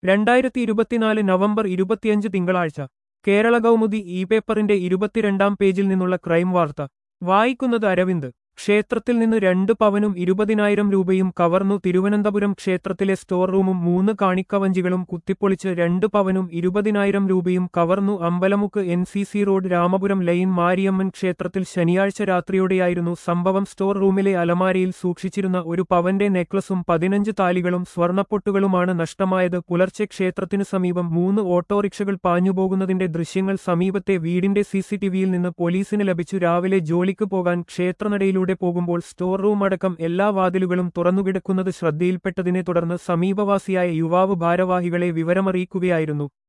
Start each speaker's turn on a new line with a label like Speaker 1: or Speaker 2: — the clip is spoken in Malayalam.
Speaker 1: രണ്ടായിരത്തി ഇരുപത്തിനാല് നവംബർ ഇരുപത്തിയഞ്ച് തിങ്കളാഴ്ച കേരള കൗമുദി ഇ പേപ്പറിന്റെ ഇരുപത്തിരണ്ടാം പേജിൽ നിന്നുള്ള ക്രൈം വാർത്ത വായിക്കുന്നത് അരവിന്ദ് ക്ഷേത്രത്തിൽ നിന്ന് രണ്ട് പവനും ഇരുപതിനായിരം രൂപയും കവർന്നു തിരുവനന്തപുരം ക്ഷേത്രത്തിലെ സ്റ്റോർ റൂമും മൂന്ന് കാണിക്കവഞ്ചികളും കുത്തിപ്പൊളിച്ച് രണ്ട് പവനും ഇരുപതിനായിരം രൂപയും കവർന്നു Ambalamukku N C C road Ramapuram lane Mariamman ക്ഷേത്രത്തിൽ ശനിയാഴ്ച രാത്രിയോടെയായിരുന്നു സംഭവം സ്റ്റോർ റൂമിലെ അലമാരയിൽ സൂക്ഷിച്ചിരുന്ന ഒരു പവന്റെ നെക്ലസും പതിനഞ്ച് താലികളും സ്വർണ്ണപ്പൊട്ടുകളുമാണ് നഷ്ടമായത് പുലർച്ചെ ക്ഷേത്രത്തിനു സമീപം മൂന്ന് ഓട്ടോറിക്ഷകൾ പാഞ്ഞുപോകുന്നതിന്റെ ദൃശ്യങ്ങൾ സമീപത്തെ വീടിന്റെ സിസിടിവിയിൽ നിന്ന് പോലീസിന് ലഭിച്ചു രാവിലെ ജോലിക്ക് പോകാൻ ക്ഷേത്രനടയിലൂടെ റോഡിലൂടെ പോകുമ്പോൾ സ്റ്റോർ റൂം അടക്കം എല്ലാ വാതിലുകളും തുറന്നുകിടക്കുന്നത് ശ്രദ്ധയിൽപ്പെട്ടതിനെ തുടർന്ന് സമീപവാസിയായ യുവാവ് ഭാരവാഹികളെ വിവരമറിയിക്കുകയായിരുന്നു